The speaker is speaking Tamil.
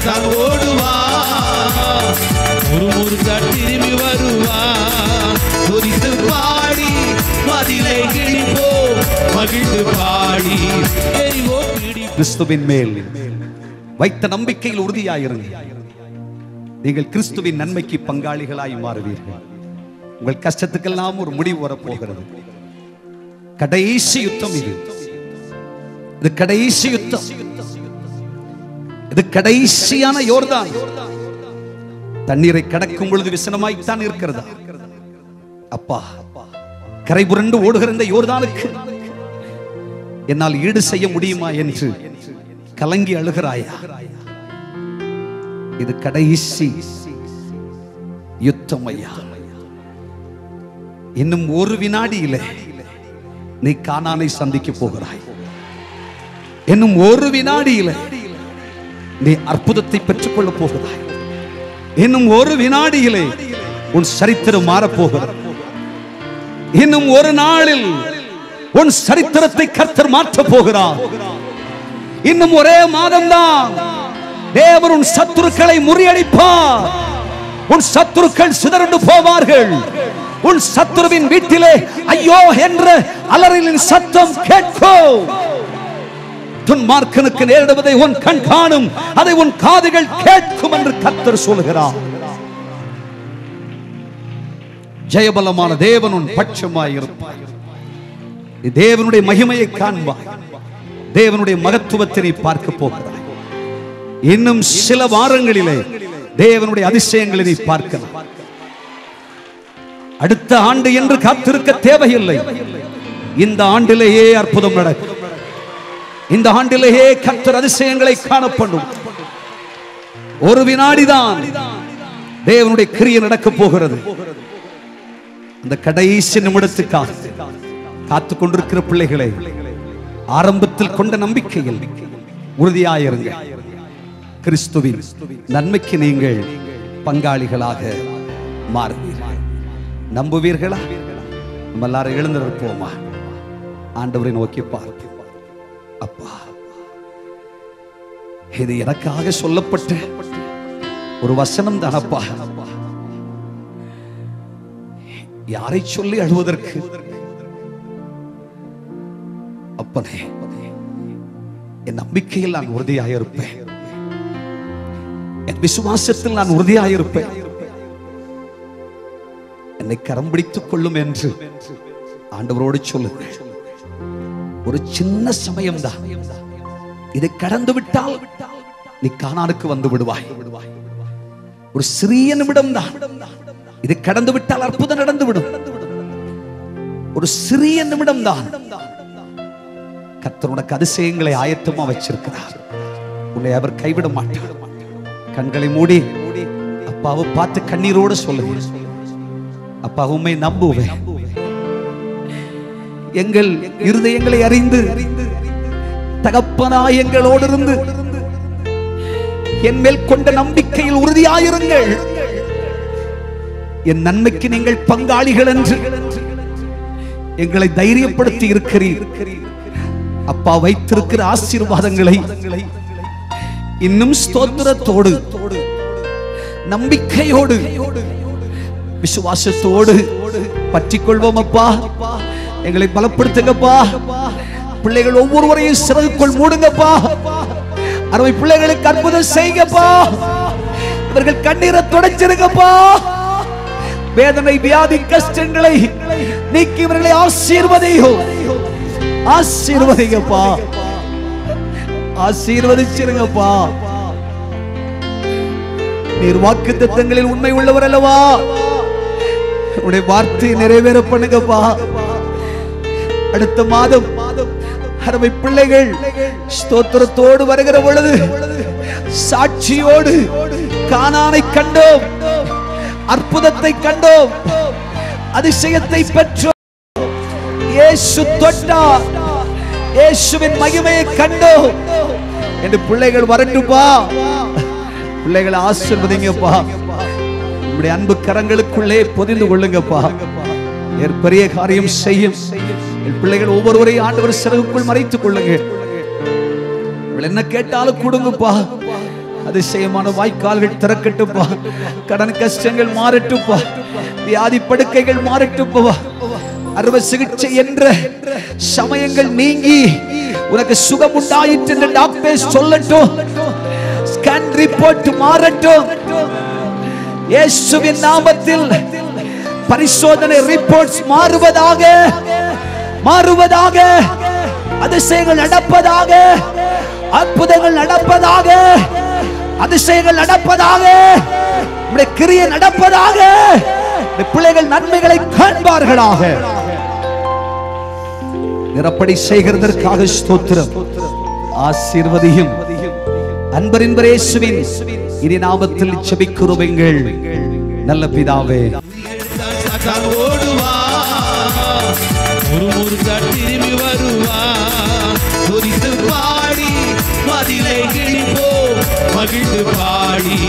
தான் ஓடுவா ஒரு முருகா திரும்பி வருவா குறித்து பாடி மதிலை கிழிப்போ மகிழ்ந்து பாடி எரிவோ கிடி கிறிஸ்துவின் மேல் வைத்த நம்பிக்கையில் உறுதியாயிருங்க நீங்கள் கிறிஸ்துவின் நன்மைக்கு பங்காளிகளாய் மாறுவீர்கள் உங்கள் கஷ்டத்துக்கெல்லாம் ஒரு முடிவு வரப்போகிறது கடைசி யுத்தம் இது இது கடைசி யுத்தம் இது கடைசியான யோர்தான் தண்ணீரை கடக்கும் பொழுது விசனமாய்த்தான் இருக்கிறதா அப்பா கரை புரண்டு ஓடுகிற இந்த யோர்தானுக்கு என்னால் ஈடு செய்ய முடியுமா என்று கலங்கி அழுகிறாயா இது கடைசி யுத்தம் ஐயா இன்னும் ஒரு வினாடியிலே நீ கானானை சந்திக்க போகிறாய் இன்னும் ஒரு வினாடியிலே நீ அற்புதத்தை பெற்றுக்கொள்ள போகிறாய் இன்னும் ஒரு வினாடியிலே உன் சரித்திரம் மாறப்போகிறது இன்னும் ஒரு நாளில் உன் சரித்திரத்தை கர்த்தர் மாற்றப் போகிறார் இன்னும் ஒரே மாதம்தான் தேவன் உன் சத்துருக்களை முறியடிப்பார் உன் சத்துருக்கள் சிதறண்டு போவார்கள் உன் சத்துருவின் வீட்டிலே ஐயோ என்ற அலறலின் சத்தம் கேட்கும் துன்மார்க்கனுக்கு நேரிடுவதை உன் கண் காணும் அதை உன் காதுகள் கேட்கும் என்று கர்த்தர் சொல்கிறார் ஜெயபலமான தேவன் உன் பட்சமாய் இருப்பார் நீ தேவனுடைய மகிமையை காண்பாய் தேவனுடைய மகத்துவத்தை நீ பார்க்க போகிறாய் இன்னும் சில வாரங்களிலே தேவனுடைய அதிசயங்களை நீ பார்க்கலாம் அடுத்த ஆண்டு என்று காத்திருக்க தேவையில்லை இந்த ஆண்டிலேயே அற்புதம் நடக்கும் இந்த ஆண்டிலேயே கர்த்தர் அதிசயங்களை காணப்படும் ஒரு வினாடிதான் தேவனுடைய கிரியை நடக்க போகிறது அந்த கடைசி நிமிடத்துக்காக காத்து கொண்டிருக்கிற பிள்ளைகளை ஆரம்பத்தில் கொண்ட நம்பிக்கையில் உறுதியாயிருங்க கிறிஸ்துவின் நன்மைக்கு நீங்கள் பங்காளிகளாக மாறுவீர்கள் நம்புவீர்களா நம்ம எல்லாரும் எழுந்திருப்போமா ஆண்டவரை நோக்கி பார்ப்போம் அப்பா இது எனக்காக சொல்லப்பட்ட ஒரு வசனம் தானப்பா யாரை சொல்லி அழுவதற்கு அப்பனே என் நம்பிக்கையில் நான் உறுதியாக இருப்பேன் என் விசுவாசத்தில் நான் உறுதியாக இருப்பேன் என்னை கரம் பிடித்துக் கொள்ளும் என்று ஆண்டவரோடு சொல்லுங்கள் ஒரு சின்ன சமயம்தான் இதை கடந்து விட்டால் நீ கானானுக்கு வந்து விடுவாய் ஒரு சிறிய நிமிடம் தான் இதை கடந்து விட்டால் அற்புதம் நடந்து விடும் ஒரு சிறிய நிமிடம் தான் கர்த்தர் உனக்கு அதிசயங்களை ஆயத்தமா வச்சிருக்கிறார் உன்னை அவர் கைவிட மாட்டார் கண்களை மூடி அப்பாவை பார்த்து கண்ணீரோடு சொல்லுங்க அப்பா உண்மை நம்புவேன் எங்கள் இருதயங்களை அறிந்து தகப்பனா எங்களோடு இருந்து என் மேல் கொண்ட நம்பிக்கையில் உறுதியாயிருங்கள் என் நன்மைக்கு நீங்கள் பங்காளிகள் என்று எங்களை தைரியப்படுத்தி இருக்கிறீர் அப்பா வைத்திருக்கிற ஆசீர்வாதங்களை இன்னும் ஸ்தோத்திரத்தோடு நம்பிக்கையோடு விசுவாசத்தோடு பற்றிக் கொள்வோம் அப்பா எங்களை பலப்படுத்துங்கப்பா பிள்ளைகள் ஒவ்வொருவரையும் சிறகுக்குள் மூடுங்கப்பா அறுவை பிள்ளைகளுக்கு அற்புதம் செய்யுங்கப்பா இவர்கள் கண்ணீரை தொடச்சிருங்கப்பா வேதனை வியாதி கஷ்டங்களை நீக்கி இவர்களை ஆசீர்வதையோ ஆசீர்வதிங்கப்பா ஆசீர்வதிச்சிருங்கப்பா நீர் வாக்கு தத்தங்களில் உண்மை உள்ளவர் அல்லவா உடைய வார்த்தையை நிறைவேற பண்ணுங்கப்பா அடுத்த மாதம் அருமை பிள்ளைகள் ஸ்தோத்திரத்தோடு வருகிற பொழுது சாட்சியோடு கானானை கண்டோம் அற்புதத்தை கண்டோம் அதிசயத்தை பெற்றோம் இயேசு தொட்டார் இயேசுவின் மகிமையை கண்டோம் என்று பிள்ளைகள் வரட்டுப்பா பிள்ளைகளை ஆசிர்வதிங்கப்பா உங்களுடைய அன்பு கரங்களுக்குள்ளே பொதிந்து கொள்ளுங்கப்பா என் பெரிய காரியம் செய்யும் என் பிள்ளைகள் ஒவ்வொருவரையும் ஆண்டவர் சிறகுக்குள் மறைத்துக் கொள்ளுங்க இவள் என்ன கேட்டாலும் கொடுங்கப்பா அதிசயமான வாய்க்கால்கள் திறக்கட்டுப்பா கடன் கஷ்டங்கள் மாறட்டுப்பா வியாதி படுக்கைகள் மாறட்டுப்பா அறுவை சிகிச்சை என்ற சமயங்கள் நீங்கி உனக்கு சுகம் உண்டாயிற்று என்று டாக்டர் சொல்லட்டும் ஸ்கேன் ரிப்போர்ட் மாறட்டும் இயேசுவின் நாமத்தில் பரிசோதனை ரிப்போர்ட்ஸ் மாறுவதாக மாறுவதாக அதிசயங்கள் நடப்பதாக அற்புதங்கள் நடப்பதாக அதிசயங்கள் நடப்பதாக உம்முடைய கிரியை நடப்பதாக உம்முடைய பிள்ளைகள் நன்மைகளை காண்பார்களாக நிறப்படி செய்கிறதற்காக ஸ்தோத்திரம் ஆசீர்வதியும் அன்பரின் இயேசுவின் இனி நாமத்தில் செபிக்கிறோம் எங்கள் நல்ல பிதாவே சாத்தான் ஓடுவா ஒரு முருகா திரும்பி வருவா குறித்து பாடி மதிலை கிழிப்போ மகிழ்ந்து பாடி